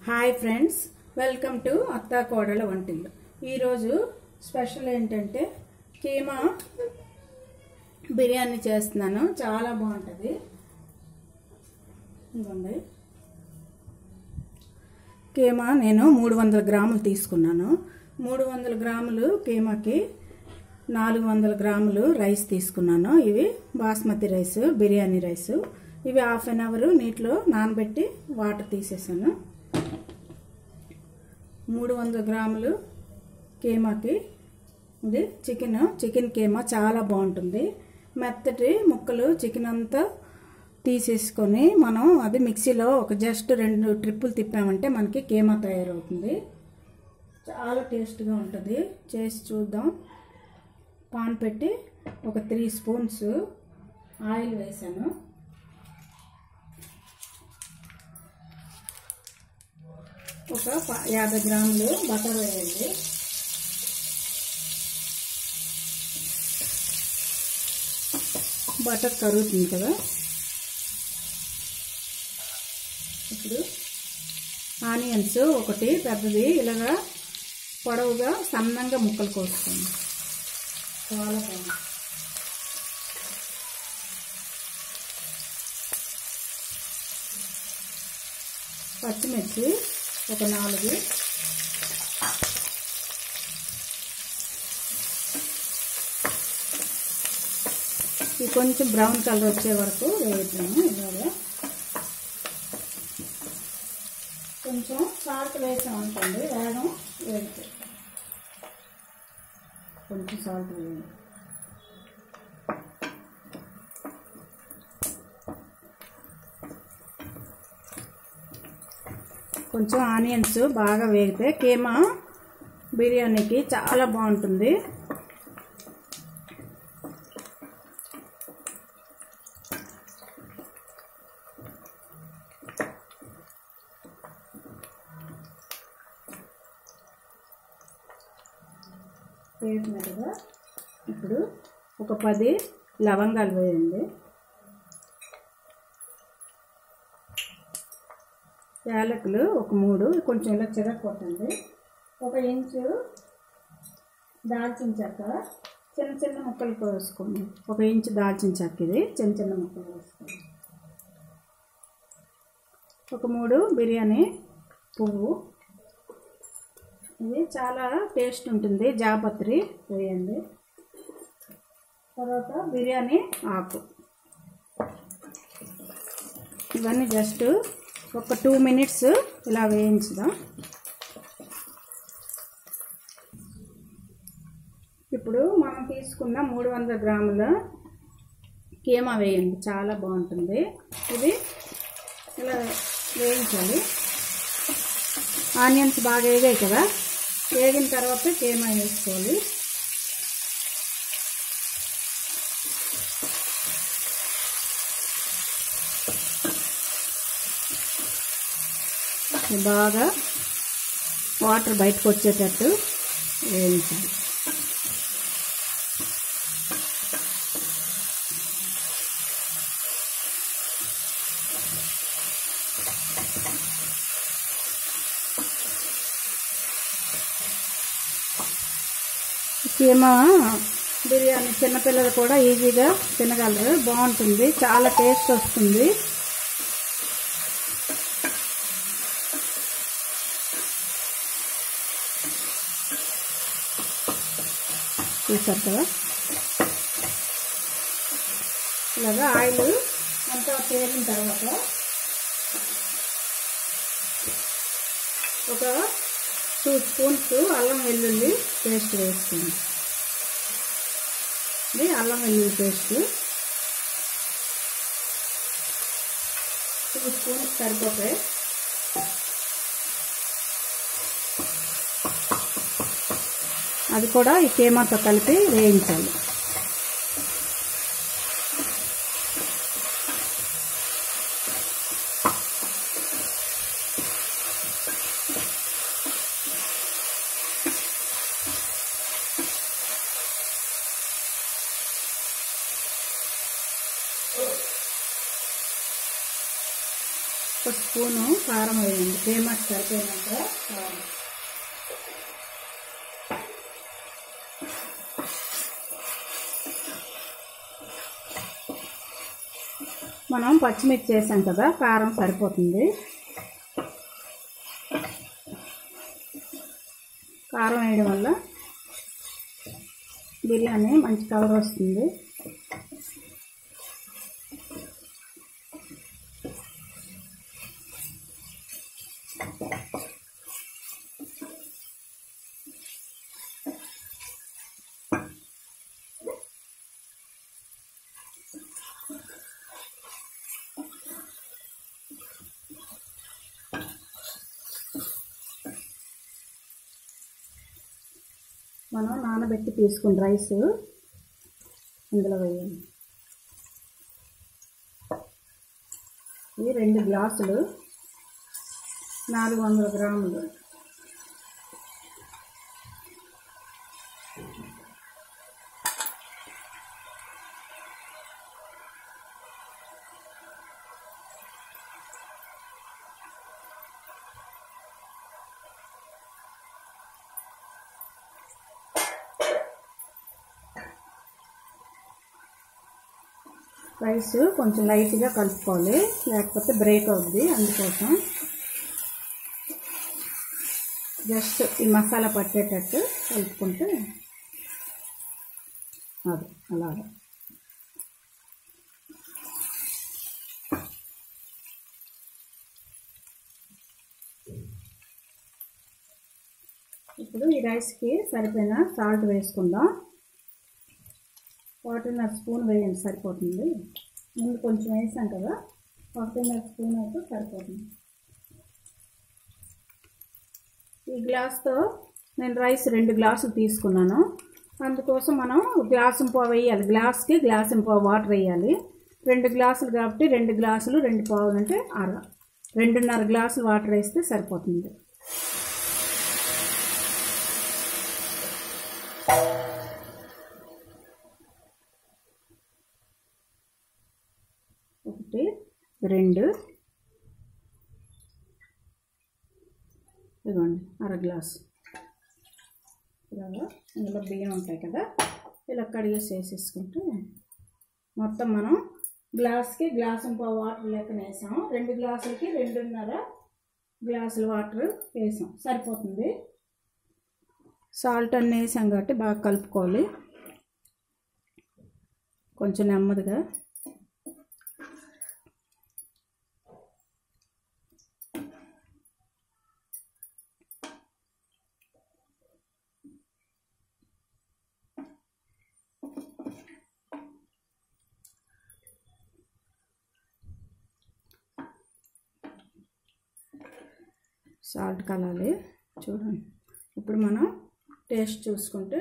hi friends welcome to అత్తా కోడల వంటిల్లు ఈరోజు స్పెషల్ ఏంటంటే కీమా బిర్యానీ చేస్తున్నాను చాలా బాగుంటుంది ఇదిగోండి కీమా నేను మూడు వందల గ్రాములు తీసుకున్నాను మూడు వందల గ్రాములు కీమాకి నాలుగు వందల గ్రాములు రైస్ తీసుకున్నాను ఇవి బాస్మతి రైస్ బిర్యానీ రైస్ ఇవి హాఫ్ అన్ అవర్ నీటిలో నానబెట్టి వాటర్ తీసేసాను మూడు వందల గ్రాములు కీమాకి ఇది చికెన్ చికెన్ కీమా చాలా బాగుంటుంది మెత్తటి ముక్కలు చికెన్ అంతా తీసేసుకొని మనం అది మిక్సీలో ఒక జస్ట్ రెండు ట్రిప్పులు తిప్పామంటే మనకి కీమా తయారవుతుంది చాలా టేస్ట్గా ఉంటుంది చేసి చూద్దాం పాన్ పెట్టి ఒక త్రీ స్పూన్స్ ఆయిల్ వేసాను ఒక ప- యాభై గ్రాములు బటర్ వేయండి బటర్ కరుగుతుంది కదా ఇప్పుడు ఆనియన్స్ ఒకటి పెద్దది ఇలాగా పొడవుగా సన్నంగా ముక్కలు కోసుకోండి చాలా బాగుంది పచ్చిమిర్చి ఒక నాలుగు ఇది కొంచెం బ్రౌన్ కలర్ వచ్చే వరకు వేద్దాము ఇలాగా కొంచెం సాల్ట్ వేసాం అనుకోండి వేగం వేగుతుంది కొంచెం సాల్ట్ వేయండి కొంచెం ఆనియన్స్ బాగా వేగితే కీమా బిర్యానీకి చాలా బాగుంటుంది వేసిన కదా ఇప్పుడు ఒక పది లవంగాలు వేయండి యాలకులు ఒక మూడు కొంచెం ఇలా చిరగ కొట్టండి ఒక ఇంచు దాల్చిన చెక్క చిన్న చిన్న ముక్కలు కోసుకోండి ఒక ఇంచు దాల్చిన చెక్క ఇది చిన్న చిన్న ముక్కలు వేసుకోండి ఒక మూడు బిర్యానీ పువ్వు ఇది చాలా టేస్ట్ ఉంటుంది జాపత్రి వేయండి తర్వాత బిర్యానీ ఆకు ఇవన్నీ జస్ట్ ఒక టూ మినిట్స్ ఇలా వేయించుదాం ఇప్పుడు మనం తీసుకున్న మూడు వందల గ్రాముల కీమా వేయండి చాలా బాగుంటుంది ఇది ఇలా వేయించాలి ఆనియన్స్ బాగా వేగాయి కదా వేగిన తర్వాత కీమా వేసుకోవాలి ఇది బాగా వాటర్ బయటకు వచ్చేటట్టు వేయించాలి కీమా బిర్యానీ చిన్నపిల్లలు కూడా ఈజీగా తినగలరు బాగుంటుంది చాలా టేస్ట్ వస్తుంది చూసారు కదా ఇలాగా ఆయిల్ అంతా తేలిన తర్వాత ఒక టూ స్పూన్స్ అల్లం వెల్లుల్లి పేస్ట్ వేసుకోండి ఇది అల్లం వెల్లుల్లి పేస్ట్ టూ స్పూన్స్ సరిపోతాయి అది కూడా ఈ కేమాతో కలిపి వేయించాలి ఒక స్పూను కారం వేయండి ఫేమస్ సరిపోయినంత కారం మనం పచ్చిమిర్చి వేసాం కదా కారం సరిపోతుంది కారం వేయడం వల్ల బిర్యానీ మంచి కలర్ వస్తుంది మనం నానబెట్టి తీసుకున్న రైస్ ఇందులో వేయాలి ఇది రెండు గ్లాసులు నాలుగు వందల గ్రాములు రైస్ కొంచెం లైట్గా కలుపుకోవాలి లేకపోతే బ్రేక్ అవుద్ది అందుకోసం జస్ట్ ఈ మసాలా పట్టేటట్టు కలుపుకుంటే అది అలాగా ఇప్పుడు ఈ రైస్కి సరిపోయిన సాల్ట్ వేసుకుందాం ఒకటిన్నర స్పూన్ వేయండి సరిపోతుంది ముందు కొంచెం వేసాం కదా ఒకటిన్నర స్పూన్ అయితే సరిపోతుంది ఈ గ్లాస్తో నేను రైస్ రెండు గ్లాసులు తీసుకున్నాను అందుకోసం మనం గ్లాసు పావు వేయాలి గ్లాస్కి గ్లాసు పావు వాటర్ వేయాలి రెండు గ్లాసులు కాబట్టి రెండు గ్లాసులు రెండు పావులు అంటే అర రెండున్నర గ్లాసులు వాటర్ వేస్తే సరిపోతుంది ఒకటి రెండు ఇదిగోండి అర గ్లాస్ ఇలాగా ఇందులో బియ్యం ఉంటాయి కదా ఇలా కడిగేసి వేసేసుకుంటే మొత్తం మనం గ్లాస్కి గ్లాసు పావు వాటర్ లెక్కన వేసాం రెండు గ్లాసులకి రెండున్నర గ్లాసుల వాటర్ వేసాం సరిపోతుంది సాల్ట్ అన్నీ వేసాం కాబట్టి బాగా కలుపుకోవాలి కొంచెం నెమ్మదిగా సాల్ట్ కలాలి చూడండి ఇప్పుడు మనం టేస్ట్ చూసుకుంటే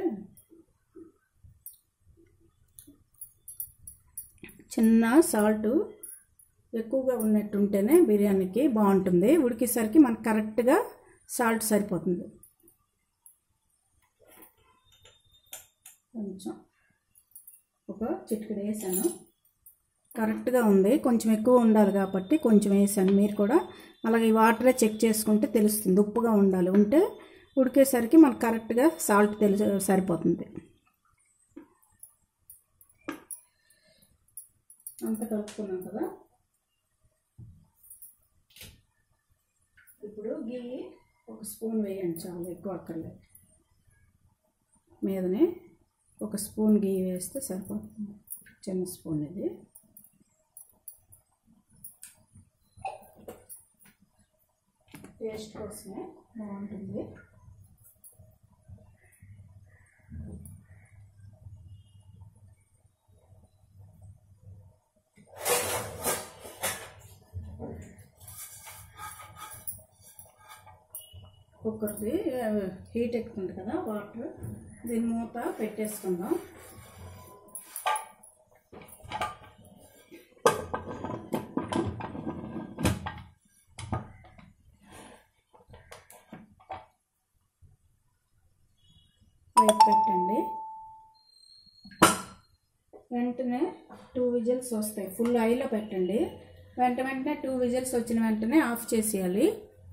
చిన్న సాల్ట్ ఎక్కువగా ఉన్నట్టు ఉంటేనే బిర్యానీకి బాగుంటుంది ఉడికేసరికి మనకు కరెక్ట్గా సాల్ట్ సరిపోతుంది కొంచెం ఒక చిటికెడు వేసాను కరెక్ట్గా ఉంది కొంచెం ఎక్కువ ఉండాలి కాబట్టి కొంచెం వేసాను మీరు కూడా అలాగే ఈ వాటరే చెక్ చేసుకుంటే తెలుస్తుంది ఉప్పుగా ఉండాలి ఉంటే ఉడికేసరికి మనకు కరెక్ట్గా సాల్ట్ తెలిసి సరిపోతుంది అంత కలుపుకున్నాం కదా ఇప్పుడు గీ ఒక స్పూన్ వేయండి చాలా ఎక్కువ అక్కర్లేదు మీదనే ఒక స్పూన్ గీ వేస్తే సరిపోతుంది చిన్న స్పూన్ ఇది టేస్ట్ కోసమే బాగుంటుంది కుక్కర్ది హీట్ ఎక్కుతుంది కదా వాటర్ దీని మూత పెట్టేసుకుందాం వైపు పెట్టండి వెంటనే టూ విజిల్స్ వస్తాయి ఫుల్ ఐలో పెట్టండి వెంట వెంటనే టూ విజిల్స్ వచ్చిన వెంటనే ఆఫ్ చేసేయాలి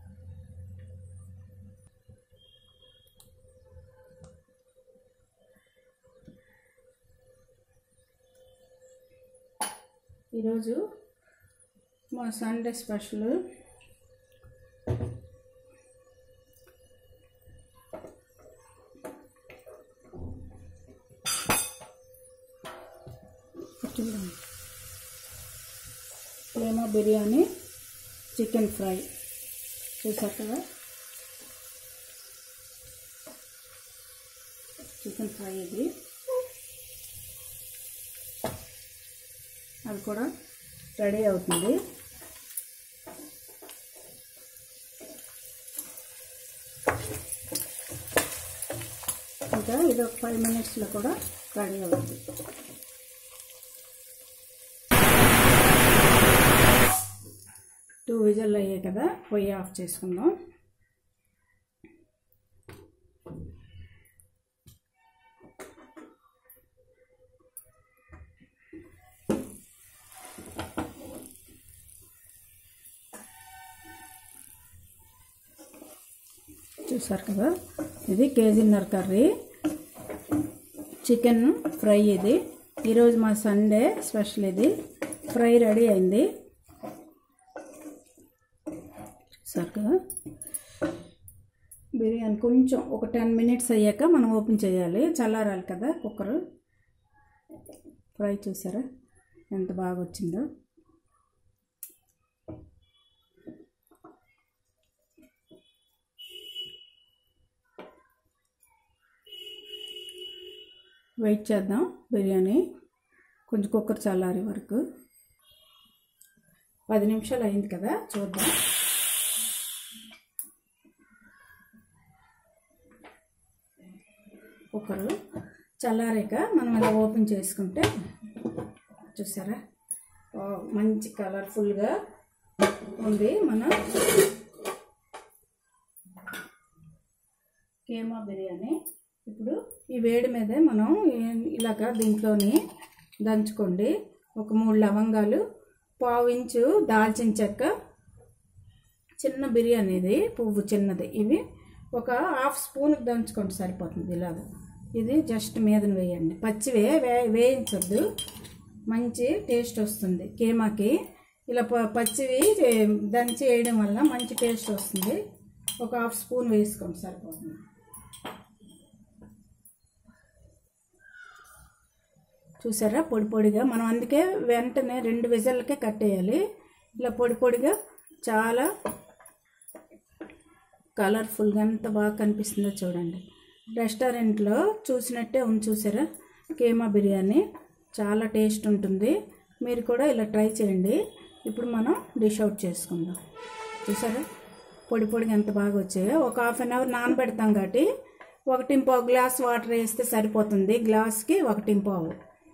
ఈరోజు మా సండే స్పెషల్ చూడండి ప్రేమ బిర్యానీ చికెన్ ఫ్రై చూసారు కదా చికెన్ ఫ్రై ఇది అది కూడా రెడీ అవుతుంది ఇంకా ఇది ఒక ఫైవ్ మినిట్స్లో కూడా రెడీ అవుతుంది టూ విజల్ అయ్యాయి కదా పొయ్యి ఆఫ్ చేసుకుందాం చూసారు కదా ఇది కేజీన్నర కర్రీ చికెన్ ఫ్రై ఇది ఈరోజు మా సండే స్పెషల్ ఇది ఫ్రై రెడీ అయింది చూసారు కదా బిర్యానీ కొంచెం ఒక టెన్ మినిట్స్ అయ్యాక మనం ఓపెన్ చేయాలి చల్లారాలి కదా కుక్కర్ ఫ్రై చూసారా ఎంత బాగా వచ్చిందో వెయిట్ చేద్దాం బిర్యానీ కొంచెం కుక్కర్ చల్లారే వరకు పది నిమిషాలు అయింది కదా చూద్దాం కుక్కర్ చల్లారాక మనం ఇలా ఓపెన్ చేసుకుంటే చూసారా ఓ, మంచి కలర్ఫుల్గా ఉంది మన కేమా బిర్యానీ ఇప్పుడు ఈ వేడి మీదే మనం ఏ- ఇలాగ దీంట్లోని దంచుకోండి ఒక మూడు లవంగాలు పావు ఇంచు దాల్చిన చెక్క చిన్న బిర్యానీ ఇది పువ్వు చిన్నది ఇవి ఒక హాఫ్ స్పూన్కి దంచుకోండి సరిపోతుంది ఇలాగ ఇది జస్ట్ మీదన వేయండి పచ్చివే వే వేయించొద్దు మంచి టేస్ట్ వస్తుంది కేమాకి ఇలా ప- పచ్చివి చే- దంచి వేయడం వల్ల మంచి టేస్ట్ వస్తుంది ఒక హాఫ్ స్పూన్ వేసుకోండి సరిపోతుంది చూసారా పొడి పొడిగా మనం అందుకే వెంటనే రెండు విజల్లకే కట్టేయాలి ఇలా పొడి పొడిగా చాలా కలర్ఫుల్గా ఎంత బాగా కనిపిస్తుందో చూడండి రెస్టారెంట్లో చూసినట్టే ఉంది చూసారా కేమా బిర్యానీ చాలా టేస్ట్ ఉంటుంది మీరు కూడా ఇలా ట్రై చేయండి ఇప్పుడు మనం డిష్ అవుట్ చేసుకుందాం చూసారా పొడి పొడిగా ఎంత బాగా వచ్చాయో ఒక హాఫ్ అన్ అవర్ నానబెడతాం కాబట్టి ఒకటి పావు గ్లాస్ వాటర్ వేస్తే సరిపోతుంది గ్లాస్కి ఒకటి పావు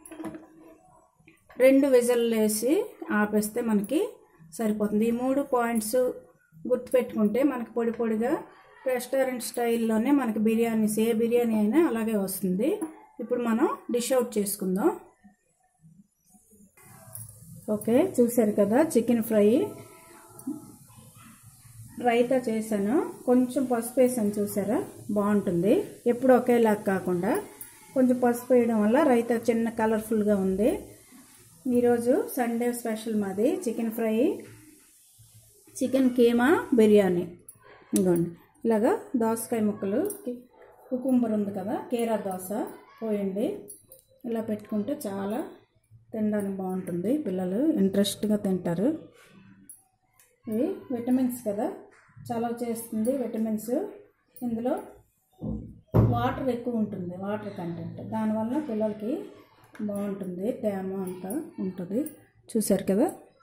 రెండు విజల్లు వేసి ఆపేస్తే మనకి సరిపోతుంది ఈ మూడు పాయింట్స్ గుర్తుపెట్టుకుంటే మనకి పొడి పొడిగా రెస్టారెంట్ స్టైల్లోనే మనకి బిర్యానీస్ ఏ బిర్యానీ అయినా అలాగే వస్తుంది ఇప్పుడు మనం డిష్ అవుట్ చేసుకుందాం ఓకే చూసారు కదా చికెన్ ఫ్రై రైతా చేశాను కొంచెం పసుపు వేసాను చూసారా బాగుంటుంది ఎప్పుడు ఒకేలా కాకుండా కొంచెం పసుపు వేయడం వల్ల రైతా చిన్న కలర్ఫుల్గా ఉంది ఈరోజు సండే స్పెషల్ మాది chicken fry chicken keema biryani ఇదిగోండి ఇలాగా దోసకాయ ముక్కలు కుకుంబర్ ఉంది కదా కేరా దోస పోయండి ఇలా పెట్టుకుంటే చాలా తినడానికి బాగుంటుంది పిల్లలు ఇంట్రెస్ట్గా తింటారు ఇవి విటమిన్స్ కదా చలవ చేస్తుంది విటమిన్స్ ఇందులో వాటర్ ఎక్కువ ఉంటుంది వాటర్ కంటెంట్ దానివల్ల పిల్లలకి బాగుంటుంది తేమ అంతా ఉంటుంది చూసారు కదా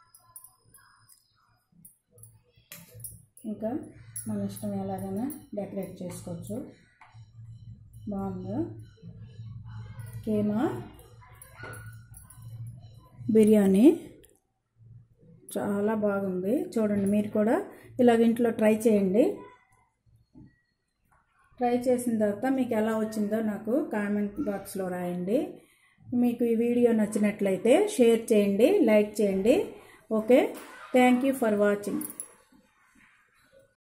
ఇంకా మన ఇష్టం ఎలాగైనా డెకరేట్ చేసుకోవచ్చు బాగుంది కేమా బిర్యానీ చాలా బాగుంది చూడండి మీరు కూడా ఇలాగ ఇంట్లో ట్రై చేయండి ట్రై చేసిన తర్వాత మీకు ఎలా వచ్చిందో నాకు కామెంట్ బాక్స్లో రాయండి మీకు ఈ వీడియో నచ్చినట్లయితే షేర్ చేయండి లైక్ చేయండి okay thank you for watching